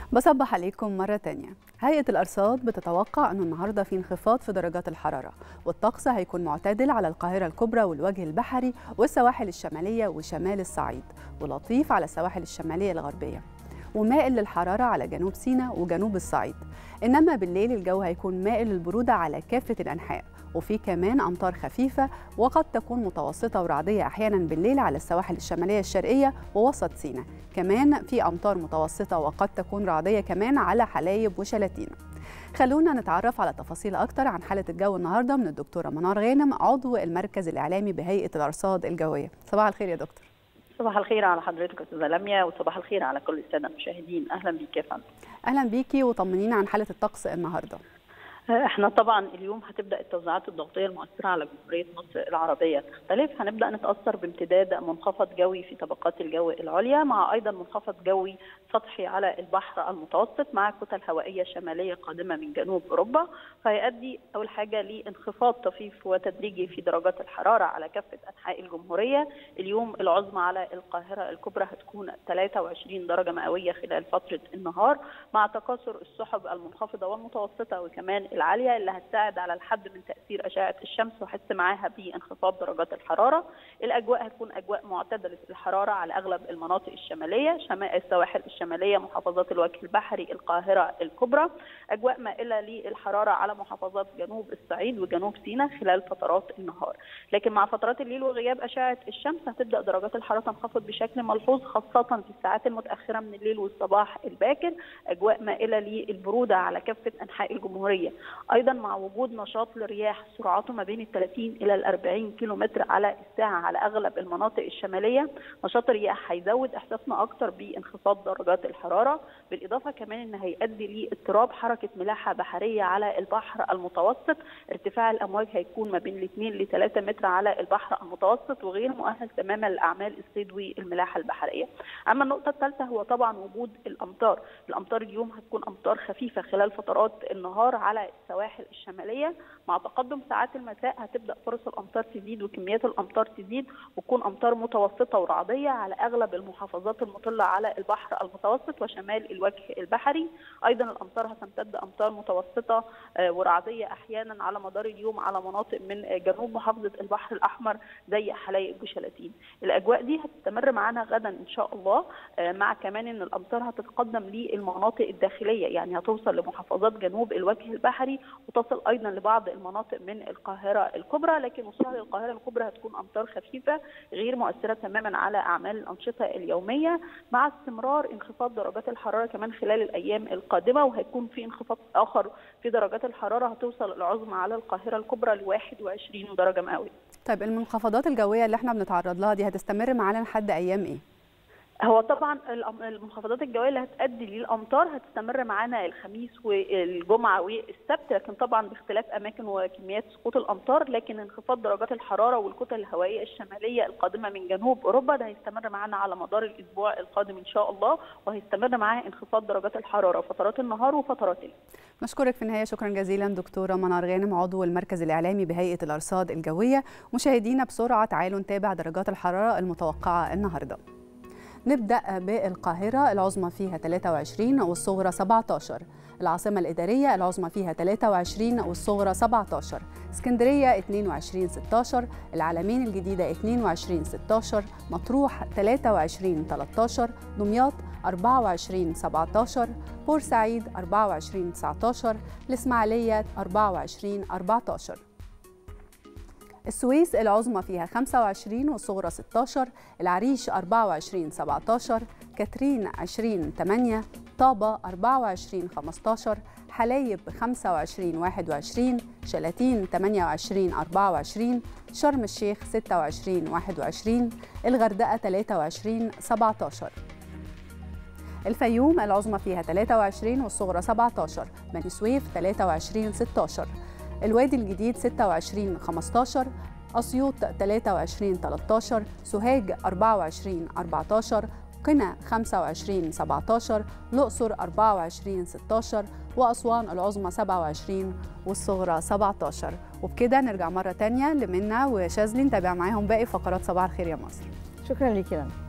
بصبح عليكم مرة تانية هيئة الأرصاد بتتوقع أنه النهاردة في انخفاض في درجات الحرارة والطقس هيكون معتدل على القاهرة الكبرى والوجه البحري والسواحل الشمالية وشمال الصعيد ولطيف على السواحل الشمالية الغربية ومائل للحرارة على جنوب سيناء وجنوب الصعيد إنما بالليل الجو هيكون مائل للبرودة على كافة الأنحاء وفي كمان أمطار خفيفة وقد تكون متوسطة ورعدية أحيانا بالليل على السواحل الشمالية الشرقية ووسط سيناء كمان في أمطار متوسطة وقد تكون رعدية كمان على حلايب وشلاتين خلونا نتعرف على تفاصيل أكتر عن حالة الجو النهاردة من الدكتورة منار غانم عضو المركز الإعلامي بهيئة الأرصاد الجوية صباح الخير يا دكتور صباح الخير على حضرتك استاذه لميا وصباح الخير على كل الساده المشاهدين اهلا بيك يا فندم أهلا بيكي وطمنينا عن حالة الطقس النهاردة احنا طبعا اليوم هتبدا التوزيعات الضغطيه المؤثره على جمهوريه مصر العربيه تختلف هنبدا نتاثر بامتداد منخفض جوي في طبقات الجو العليا مع ايضا منخفض جوي سطحي على البحر المتوسط مع كتل هوائيه شماليه قادمه من جنوب اوروبا فيؤدي اول حاجه لانخفاض طفيف وتدريجي في درجات الحراره على كافه انحاء الجمهوريه اليوم العظمى على القاهره الكبرى هتكون 23 درجه مئويه خلال فتره النهار مع تكاثر السحب المنخفضه والمتوسطه وكمان العاليه اللي هتساعد على الحد من تاثير اشعه الشمس وحس معاها بانخفاض درجات الحراره الاجواء هتكون اجواء معتدله الحراره على اغلب المناطق الشماليه شمال السواحل الشماليه محافظات الوجه البحري القاهره الكبرى اجواء مائله للحراره على محافظات جنوب الصعيد وجنوب سيناء خلال فترات النهار لكن مع فترات الليل وغياب اشعه الشمس هتبدا درجات الحراره تنخفض بشكل ملحوظ خاصه في الساعات المتاخره من الليل والصباح الباكر اجواء مائله للبروده على كافه انحاء الجمهوريه ايضا مع وجود نشاط للرياح سرعته ما بين ال 30 الى ال 40 كيلو متر على الساعه على اغلب المناطق الشماليه نشاط الرياح هيزود احساسنا اكتر بانخفاض درجات الحراره بالاضافه كمان ان هيؤدي لاضطراب حركه ملاحه بحريه على البحر المتوسط ارتفاع الامواج هيكون ما بين ال 2 ل 3 متر على البحر المتوسط وغير مؤهل تماما لاعمال الصيد والملاحه البحريه اما النقطه الثالثه هو طبعا وجود الامطار الامطار اليوم هتكون امطار خفيفه خلال فترات النهار على السواحل الشماليه مع تقدم ساعات المساء هتبدا فرص الامطار تزيد وكميات الامطار تزيد وتكون امطار متوسطه ورعديه على اغلب المحافظات المطله على البحر المتوسط وشمال الوجه البحري ايضا الامطار هتمتد امطار متوسطه ورعديه احيانا على مدار اليوم على مناطق من جنوب محافظه البحر الاحمر زي حلايب وشلاتين الاجواء دي هتستمر معانا غدا ان شاء الله مع كمان ان الامطار هتتقدم للمناطق الداخليه يعني هتوصل لمحافظات جنوب الوجه البحري وتصل ايضا لبعض المناطق من القاهره الكبرى لكن وصولها للقاهره الكبرى هتكون امطار خفيفه غير مؤثره تماما على اعمال الانشطه اليوميه مع استمرار انخفاض درجات الحراره كمان خلال الايام القادمه وهيكون في انخفاض اخر في درجات الحراره هتوصل العظمى على القاهره الكبرى ل 21 درجه مئويه. طيب المنخفضات الجويه اللي احنا بنتعرض لها دي هتستمر معانا لحد ايام ايه؟ هو طبعا المنخفضات الجويه اللي هتؤدي للامطار هتستمر معانا الخميس والجمعه والسبت لكن طبعا باختلاف اماكن وكميات سقوط الامطار لكن انخفاض درجات الحراره والكتل الهوائيه الشماليه القادمه من جنوب اوروبا ده هيستمر معانا على مدار الاسبوع القادم ان شاء الله وهيستمر معاه انخفاض درجات الحراره فترات النهار وفترات الليل. نشكرك في النهايه شكرا جزيلا دكتوره منار غانم عضو المركز الاعلامي بهيئه الارصاد الجويه مشاهدينا بسرعه تعالوا نتابع درجات الحراره المتوقعه النهارده. نبدأ بالقاهرة العظمى فيها 23 والصغرى 17 العاصمة الإدارية العظمى فيها 23 والصغرى 17 اسكندرية 22 16 العلمين الجديدة 22 16 مطروح 23 13 دمياط 24 17 بورسعيد 24 19 الإسماعيلية 24 14 السويس العظمى فيها 25 والصغرى 16 العريش 24 17 كاترين 20 8 طابة 24 15 حلايب 25 21 شلاتين 28 24 شرم الشيخ 26 21 الغردقة 23 17 الفيوم العظمى فيها 23 والصغرى 17 بني سويف 23 16 الوادي الجديد 26 15 أسيوط 23 13 سوهاج 24 14 قنا 25 17 الأقصر 24 16 وأسوان العظمى 27 والصغرى 17 وبكده نرجع مرة تانية لمنى وشاذلي نتابع معاهم باقي فقرات صباح الخير يا مصر شكرا ليكي لنا